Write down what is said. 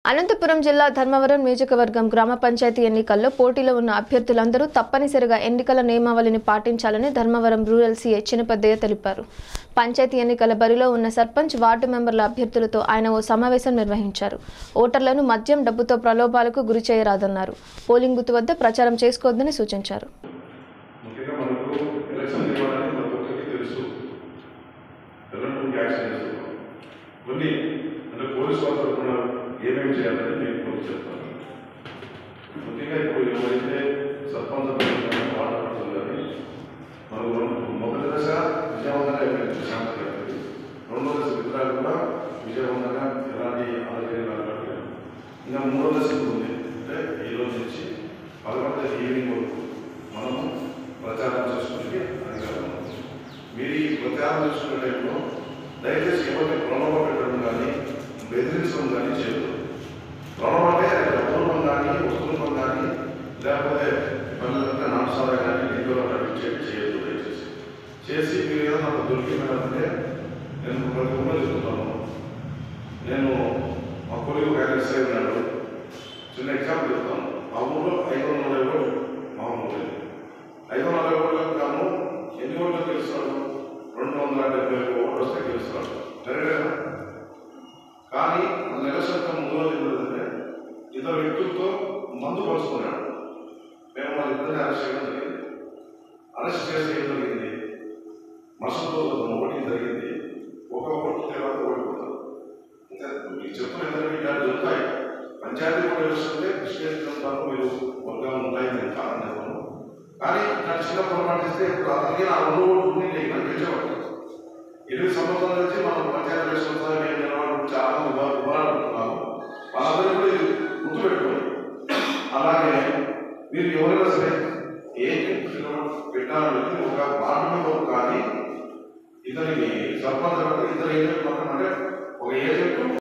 అనంతపురం జిల్లా ధర్మవరం నియోజకవర్గం గ్రామ పంచాయతీ ఎన్నికల్లో పోటీలో ఉన్న అభ్యర్థులందరూ తప్పనిసరిగా ఎన్నికల నియమావళిని పాటించాలని ధర్మవరం రూరల్ సీఏ చినపెద్దయ్య తెలిపారు పంచాయతీ ఎన్నికల బరిలో ఉన్న సర్పంచ్ వార్డు మెంబర్ల అభ్యర్థులతో ఆయన ఓ సమావేశం నిర్వహించారు ఓటర్లను మద్యం డబ్బుతో ప్రలోభాలకు గురి చేయరాదన్నారు పోలింగ్ బూత్ వద్ద ప్రచారం చేసుకోవద్దని సూచించారు ముఖ్యంగా మనకు ఎలక్షన్ ఇవ్వాలని ప్రతి ఒక్కరికి తెలుసు ఎలాంటి యాక్షన్ చేస్తున్నాం కొన్ని అంటే పోలీసు వాళ్ళు తరఫున ఏమేమి చేయాలని నేను కొన్ని చెప్తాను ముఖ్యంగా ఇప్పుడు ఎవరైతే సర్పంచ్ అభ్యర్థులు వార్డు అభ్యర్థులు కానీ మనకు రెండు- మొదటి దశ విజయవంతంగా అయిపోయింది శాంతి అయిపోయింది రెండో దశ విత్తనాలు కూడా విజయవంతంగా ఎలాంటి ఆలోచన రావట్లేదు ఇంకా మూడో దశ కూడా ఉంది అంటే ఈ రోజు నుంచి పదకొండు ఈవినింగ్ వరకు మనము ప్రచారం చేసుకునే అధికారం ఉంది. మీరు ఈ ప్రచారం చేసుకునే టైంలో దయచేసి ఎవరిని ప్రలోభ పెట్టడం కానీ బెదిరించడం కానీ చేయదు ప్రలోభ అంటే డబ్బులు కానీ వస్తువులు కానీ లేకపోతే పనులంతా నాటసారా కానీ నిధులు నడిపించేది చేయొద్దు దయచేసి చేసి మీరు ఏదో నాకు దొరికిందంటే నేను ప్రతి ఒక్కరు చెప్తున్నాను నేను మా కొడుకు ఒక ఎస్ఐ ఉన్నాడు చిన్న ఎగ్జాంపుల్ చెప్తాను ఆ ఊళ్ళో ఐదు వందల నలభై ఓట్లు మామూలు లేదు ఐదు వందల నలభై ఓట్లకు గాను ఎన్ని ఓట్లు గెలుస్తాడు రెండు వందల డెబ్బై ఒక్క ఓట్లు వస్తే గెలుస్తాడు కరెక్టేనా కానీ మన ఎలక్షన్ ముందు రోజు ఏంటంటే ఇద్దరు వ్యక్తులతో మందు పరుచుకున్నాడు మేము వాళ్ళ ఇద్దరిని అరెస్ట్ చేయడం జరిగింది అరెస్ట్ చేస్తే ఏం జరిగింది మరుసటి రోజు ఓటింగ్ జరిగింది ఒక ఓటు తర్వాత ఓడిపోతారు అంటే మీకు చెప్తున్న ఏంటంటే ఇలాంటి దొరుకుతాయి పంచాయతీ కూడా వస్తుంటే స్టేట్ ఉంటారు మీరు వర్గాలు ఉంటాయి నేను కారణం చెప్పను కానీ ఇట్లాంటి చిన్న పొరపాటు చేస్తే ఇప్పుడు అతనికి ఆ రెండు ఓట్లు ఉన్నాయి నేను గెలిచేవాడు ఎనిమిది సంవత్సరాల నుంచి మనం పంచాయతీ ఎలక్షన్ మేము నిలబడి చాలా వివరాలు ఉంటున్నాము వాళ్ళందరూ కూడా ఇది గుర్తుపెట్టుకోండి అలాగే మీరు ఎవరైనా సరే ఏంటి పెట్టాలంటే ఒక వార్డు మెంబర్ కానీ ఇతనికి సర్పంచ్ ఇద్దరు ఏజెంట్ పక్కన అంటే ఒక ఏజెంట్